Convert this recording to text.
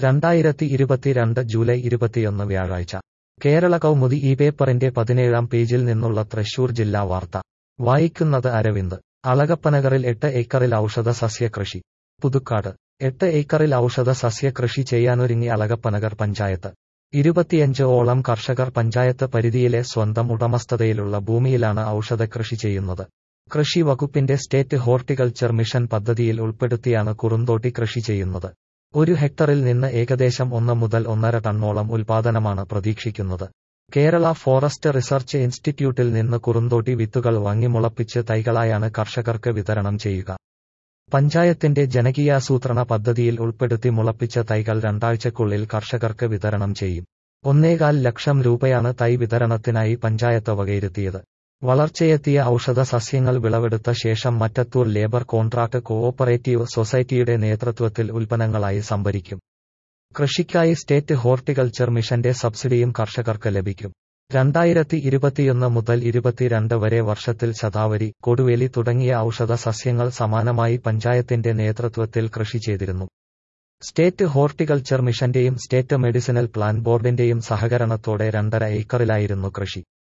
രണ്ടായിരത്തി ഇരുപത്തിരണ്ട് ജൂലൈ ഇരുപത്തിയൊന്ന് വ്യാഴാഴ്ച കേരള കൗമുദി ഈ പേപ്പറിന്റെ പതിനേഴാം പേജിൽ നിന്നുള്ള തൃശൂർ ജില്ലാ വാർത്ത വായിക്കുന്നത് അരവിന്ദ് അളഗപ്പനഗറിൽ എട്ട് ഏക്കറിൽ ഔഷധ സസ്യകൃഷി പുതുക്കാട് എട്ട് ഏക്കറിൽ ഔഷധ സസ്യകൃഷി ചെയ്യാനൊരുങ്ങി അളഗപ്പനഗർ പഞ്ചായത്ത് ഇരുപത്തിയഞ്ച് ഓളം കർഷകർ പഞ്ചായത്ത് പരിധിയിലെ സ്വന്തം ഉടമസ്ഥതയിലുള്ള ഭൂമിയിലാണ് ഔഷധകൃഷി ചെയ്യുന്നത് കൃഷി വകുപ്പിന്റെ സ്റ്റേറ്റ് ഹോർട്ടിക്കൾച്ചർ മിഷൻ പദ്ധതിയിൽ ഉൾപ്പെടുത്തിയാണ് കുറുന്തോട്ടി കൃഷി ചെയ്യുന്നത് ഒരു ഹെക്ടറിൽ നിന്ന് ഏകദേശം ഒന്ന് മുതൽ ഒന്നര ടണ്ണോളം ഉൽപാദനമാണ് പ്രതീക്ഷിക്കുന്നത് കേരള ഫോറസ്റ്റ് റിസർച്ച് ഇൻസ്റ്റിറ്റ്യൂട്ടിൽ നിന്ന് കുറുന്തോട്ടി വിത്തുകൾ വാങ്ങി മുളപ്പിച്ച് തൈകളായാണ് കർഷകർക്ക് വിതരണം ചെയ്യുക പഞ്ചായത്തിന്റെ ജനകീയാസൂത്രണ പദ്ധതിയിൽ ഉൾപ്പെടുത്തി മുളപ്പിച്ച തൈകൾ രണ്ടാഴ്ചക്കുള്ളിൽ കർഷകർക്ക് വിതരണം ചെയ്യും ഒന്നേകാൽ ലക്ഷം രൂപയാണ് തൈ വിതരണത്തിനായി പഞ്ചായത്ത് വകയിരുത്തിയത് വളർച്ചയെത്തിയ ഔഷധ സസ്യങ്ങൾ വിളവെടുത്ത ശേഷം മറ്റത്തൂർ ലേബർ കോൺട്രാക്ട് കോഓപ്പറേറ്റീവ് സൊസൈറ്റിയുടെ നേതൃത്വത്തിൽ ഉൽപ്പന്നങ്ങളായി സംഭരിക്കും കൃഷിക്കായി സ്റ്റേറ്റ് ഹോർട്ടിക്കൾച്ചർ മിഷന്റെ സബ്സിഡിയും കർഷകർക്ക് ലഭിക്കും രണ്ടായിരത്തി ഇരുപത്തിയൊന്ന് മുതൽ ഇരുപത്തിരണ്ട് വരെ വർഷത്തിൽ ശതാവരി കൊടുവേലി തുടങ്ങിയ ഔഷധ സസ്യങ്ങൾ സമാനമായി പഞ്ചായത്തിന്റെ നേതൃത്വത്തിൽ കൃഷി ചെയ്തിരുന്നു സ്റ്റേറ്റ് ഹോർട്ടിക്കൾച്ചർ മിഷന്റെയും സ്റ്റേറ്റ് മെഡിസിനൽ പ്ലാൻ ബോർഡിന്റെയും സഹകരണത്തോടെ രണ്ടര ഏക്കറിലായിരുന്നു കൃഷി